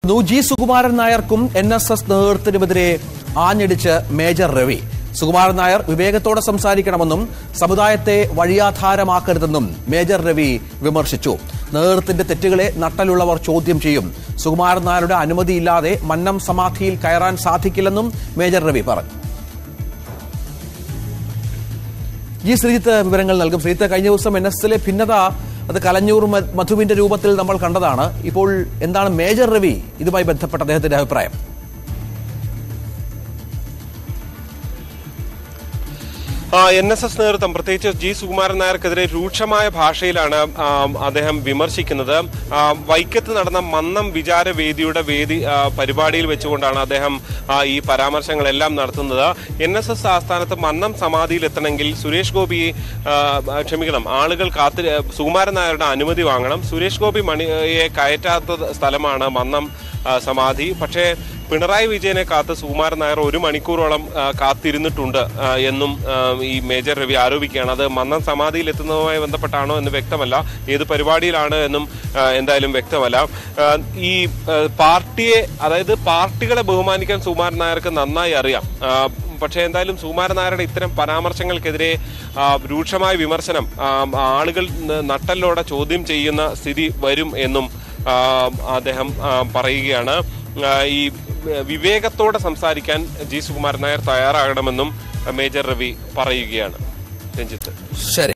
നു ജി സുകുമാരൻ നായർക്കും N S S നേതൃത്വത്തിനുമെതിരെ ആഞ്ഞടിച്ച് മേജർ രവി സുകുമാരൻ നായർ വിവേകത്തോടെ സംസാരിക്കണമെന്നും സമുദായത്തെ വഴിയാധാരമാക്കരുതെന്നും മേജർ രവി വിമർശിച്ചു നേതൃത്വത്തിന്റെ തെറ്റുകളെ നട്ടലുള്ളവർ ചോദ്യം ചെയ്യും സുകുമാരൻ നായരുടെ അനുമതിയില്ലാതെ മന്നം സമാധിയിൽ കയറാൻ സാധിക്കില്ലെന്നും മേജർ രവി പറഞ്ഞു ജി ശ്രീജിത്ത് വിവരങ്ങൾ നൽകും ശ്രീജിത്ത് കഴിഞ്ഞ ദിവസം എൻ എസ് എസിലെ ഭിന്നത അത് കലഞ്ഞൂർ മ- മധുവിന്റെ രൂപത്തിൽ നമ്മൾ കണ്ടതാണ് ഇപ്പോൾ എന്താണ് മേജർ രവി ഇതുമായി ബന്ധപ്പെട്ട അദ്ദേഹത്തിന്റെ അഭിപ്രായം എൻ എസ് എസ് നേതൃത്വം പ്രത്യേകിച്ച് ജി സുകുമാരൻ നായർക്കെതിരെ രൂക്ഷമായ ഭാഷയിലാണ് ആ, അദ്ദേഹം വിമർശിക്കുന്നത് ആ, വൈക്കത്ത് നടന്ന മന്നം വിചാരവേദിയുടെ വേദി ആ, പരിപാടിയിൽ വെച്ചുകൊണ്ടാണ് അദ്ദേഹം ആ, ഈ പരാമർശങ്ങളെല്ലാം നടത്തുന്നത് എൻ എസ് എസ് ആസ്ഥാനത്ത് മന്നം സമാധിയിൽ എത്തണമെങ്കിൽ സുരേഷ് ഗോപി ആ, ക്ഷമിക്കണം ആളുകൾ കാത്ത് സുകുമാരൻ നായരുടെ അനുമതി വാങ്ങണം സുരേഷ് ഗോപി മണിയെ കയറ്റാത്ത സ്ഥലമാണ് മന്നം ആ, സമാധി പക്ഷേ പിണറായി വിജയനെ കാത്ത് സുകുമാരൻ നായർ ഒരു മണിക്കൂറോളം ആ, കാത്തിരുന്നിട്ടുണ്ട് ആ, എന്നും ആ, ഈ മേജർ രവി ആരോപിക്കുകയാണ് അത് മന്നം സമാധിയിൽ എത്തുന്നതുമായി ബന്ധപ്പെട്ടാണോ എന്ന് വ്യക്തമല്ല ഏത് പരിപാടിയിലാണ് എന്നും ആ, എന്തായാലും വ്യക്തമല്ല ആ, ഈ ആ, പാർട്ടിയെ അതായത് പാർട്ടികളെ ബഹുമാനിക്കാൻ സുകുമാരൻ നായർക്ക് നന്നായി അറിയാം ആ, പക്ഷേ എന്തായാലും സുകുമാരൻ നായരുടെ ഇത്തരം പരാമർശങ്ങൾക്കെതിരെ ആ, രൂക്ഷമായ വിമർശനം ആ, ആളുകൾ ന- നട്ടലോടെ ചോദ്യം ചെയ്യുന്ന സ്ഥിതി വരും എന്നും ആ, അദ്ദേഹം ആ, പറയുകയാണ് ആ, ഈ വിവേകത്തോടെ സംസാരിക്കാൻ ജി സുകുമാരൻ നായർ തയ്യാറാകണമെന്നും മേജർ രവി പറയുകയാണ് രഞ്ജിത്ത് ശരി